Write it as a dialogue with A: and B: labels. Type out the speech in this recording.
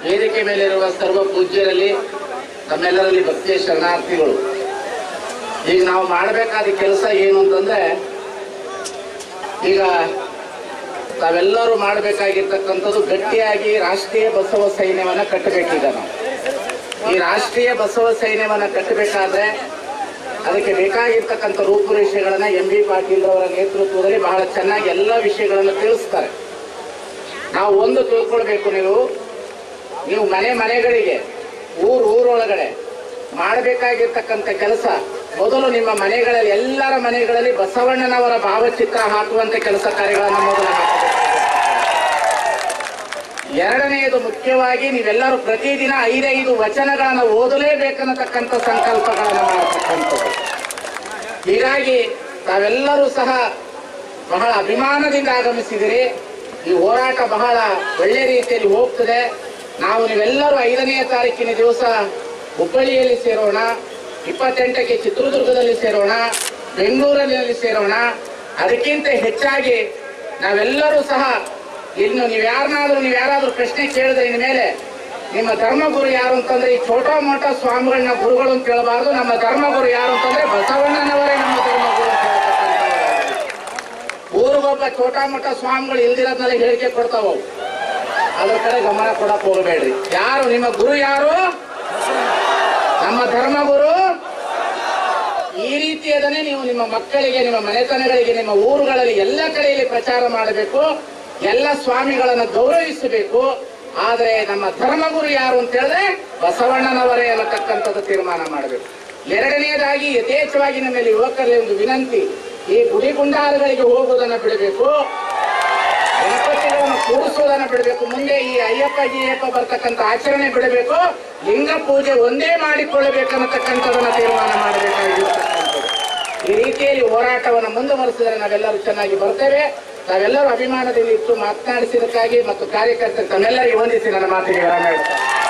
A: ವೇದಿಕೆ ಮೇಲಿರುವ ಸರ್ವ ಪೂಜ್ಯರಲ್ಲಿ ತಮ್ಮೆಲ್ಲರಲ್ಲಿ ಭಕ್ತಿಯ ಶರಣಾರ್ಥಿಗಳು ಈಗ ನಾವು ಮಾಡಬೇಕಾದ ಕೆಲಸ ಏನು ಅಂತಂದ್ರೆ ಈಗ ತಾವೆಲ್ಲರೂ ಮಾಡಬೇಕಾಗಿರ್ತಕ್ಕಂಥದ್ದು ಗಟ್ಟಿಯಾಗಿ ರಾಷ್ಟ್ರೀಯ ಬಸವ ಸೈನ್ಯವನ್ನ ಕಟ್ಟಬೇಕೀಗ ನಾವು ಈ ರಾಷ್ಟ್ರೀಯ ಬಸವ ಸೈನ್ಯವನ್ನ ಕಟ್ಟಬೇಕಾದ್ರೆ ಅದಕ್ಕೆ ಬೇಕಾಗಿರ್ತಕ್ಕಂಥ ರೂಪುರೇಷೆಗಳನ್ನ ಎಂ ಬಿ ಪಾಟೀಲ್ ಅವರ ನೇತೃತ್ವದಲ್ಲಿ ಬಹಳ ಚೆನ್ನಾಗಿ ಎಲ್ಲ ವಿಷಯಗಳನ್ನು ತಿಳಿಸ್ತಾರೆ ನಾವು ಒಂದು ತಿಳ್ಕೊಳ್ಬೇಕು ನೀವು ನೀವು ಮನೆ ಮನೆಗಳಿಗೆ ಊರು ಊರೊಳಗಡೆ ಮಾಡಬೇಕಾಗಿರ್ತಕ್ಕಂಥ ಕೆಲಸ ಮೊದಲು ನಿಮ್ಮ ಮನೆಗಳಲ್ಲಿ ಎಲ್ಲರ ಮನೆಗಳಲ್ಲಿ ಬಸವಣ್ಣನವರ ಭಾವಚಿತ್ರ ಹಾಕುವಂತ ಕೆಲಸ ಕಾರ್ಯಗಳನ್ನು ಮೊದಲು ಹಾಕಬೇಕು ಎರಡನೆಯದು ಮುಖ್ಯವಾಗಿ ನೀವೆಲ್ಲರೂ ಪ್ರತಿದಿನ ಐದೈದು ವಚನಗಳನ್ನು ಓದಲೇಬೇಕನ್ನತಕ್ಕಂಥ ಸಂಕಲ್ಪಗಳನ್ನು ಮಾಡತಕ್ಕಂಥದ್ದು ಹೀಗಾಗಿ ತಾವೆಲ್ಲರೂ ಸಹ ಬಹಳ ಅಭಿಮಾನದಿಂದ ಆಗಮಿಸಿದಿರಿ ಈ ಹೋರಾಟ ಬಹಳ ಒಳ್ಳೆ ರೀತಿಯಲ್ಲಿ ಹೋಗ್ತದೆ ನಾವು ನೀವೆಲ್ಲರೂ ಐದನೆಯ ತಾರೀಕಿನ ದಿವಸ ಹುಬ್ಬಳ್ಳಿಯಲ್ಲಿ ಸೇರೋಣ ಇಪ್ಪತ್ತೆಂಟಕ್ಕೆ ಚಿತ್ರದುರ್ಗದಲ್ಲಿ ಸೇರೋಣ ಬೆಂಗಳೂರಿನಲ್ಲಿ ಸೇರೋಣ ಅದಕ್ಕಿಂತ ಹೆಚ್ಚಾಗಿ ನಾವೆಲ್ಲರೂ ಸಹ ಇನ್ನು ನೀವು ಯಾರನ್ನಾದ್ರೂ ನೀವು ಯಾರಾದ್ರೂ ಪ್ರಶ್ನೆ ಕೇಳಿದ್ರೆ ಇನ್ನು ಮೇಲೆ ನಿಮ್ಮ ಧರ್ಮಗುರು ಯಾರು ಅಂತಂದ್ರೆ ಈ ಛೋಟಾ ಮೋಟಾ ಸ್ವಾಮಿಗಳನ್ನ ಗುರುಗಳು ಅಂತ ಕೇಳಬಾರ್ದು ನಮ್ಮ ಧರ್ಮಗುರು ಯಾರು ಅಂತಂದ್ರೆ ಬಸವಣ್ಣನವರೇ ನಮ್ಮ ಧರ್ಮಗುರು ಅಂತ ಹೇಳ್ತಕ್ಕಂಥವ್ರು. ಊರಿಗೊಬ್ಬ ಛೋಟಾ ಮೋಟಾ ಸ್ವಾಮಿಗಳು ಇಲ್ದಿರೋದ್ನೆಲ್ಲ ಹೇಳಿಕೆ ಕೊಡ್ತಾವ ಅವು. ಅದ್ರ ಕಡೆ ಗಮನ ಕೊಡಕ್ ಹೋಗಬೇಡ್ರಿ ಯಾರು ನಿಮ್ಮ ಗುರು ಯಾರು ನಮ್ಮ ಧರ್ಮಗುರು ಈ ರೀತಿಯದನ್ನೇ ನೀವು ನಿಮ್ಮ ಮಕ್ಕಳಿಗೆ ನಿಮ್ಮ ಮನೆತನಗಳಿಗೆ ನಿಮ್ಮ ಊರುಗಳಲ್ಲಿ ಎಲ್ಲ ಕಡೆಯಲ್ಲಿ ಪ್ರಚಾರ ಮಾಡಬೇಕು ಎಲ್ಲ ಸ್ವಾಮಿಗಳನ್ನು ಗೌರವಿಸಬೇಕು ಆದ್ರೆ ನಮ್ಮ ಧರ್ಮಗುರು ಯಾರು ಅಂತ ಹೇಳಿದ್ರೆ ಬಸವಣ್ಣನವರೇ ಅನ್ನತಕ್ಕಂಥದ್ದು ತೀರ್ಮಾನ ಮಾಡಬೇಕು ಎರಡನೆಯದಾಗಿ ಯಥೇಚ್ಛವಾಗಿ ನಮ್ಮಲ್ಲಿ ಯುವಕರಲ್ಲಿ ಒಂದು ವಿನಂತಿ ಈ ಗುಡಿ ಗುಂಡಾರಗಳಿಗೆ ಹೋಗುವುದನ್ನು ಬಿಡಬೇಕು ಗಣಪತಿಗಳನ್ನು ಕೂರಿಸುವುದನ್ನು ಬಿಡಬೇಕು ಮುಂದೆ ಈ ಅಯ್ಯಪ್ಪ ಗಿಯ್ಯಪ್ಪ ಬರ್ತಕ್ಕಂಥ ಆಚರಣೆ ಬಿಡಬೇಕು ಲಿಂಗ ಪೂಜೆ ಒಂದೇ ಮಾಡಿಕೊಳ್ಳಬೇಕನ್ನತಕ್ಕಂಥದನ್ನ ತೀರ್ಮಾನ ಮಾಡಬೇಕಾಗಿರ್ತಕ್ಕಂಥದ್ದು ಈ ರೀತಿಯಲ್ಲಿ ಹೋರಾಟವನ್ನು ಮುಂದುವರೆಸಿದರೆ ನಾವೆಲ್ಲರೂ ಚೆನ್ನಾಗಿ ಬರ್ತೇವೆ ತಾವೆಲ್ಲರೂ ಅಭಿಮಾನದಲ್ಲಿ ಇಟ್ಟು ಮಾತನಾಡಿಸಿದಕ್ಕಾಗಿ ಮತ್ತು ಕಾರ್ಯಕರ್ತರು ತಮ್ಮೆಲ್ಲರಿಗೂ ವಂದಿಸಿ ನನ್ನ ಮಾತಿಗೆ ವಿರಾಮ ಹೇಳ್ತೇನೆ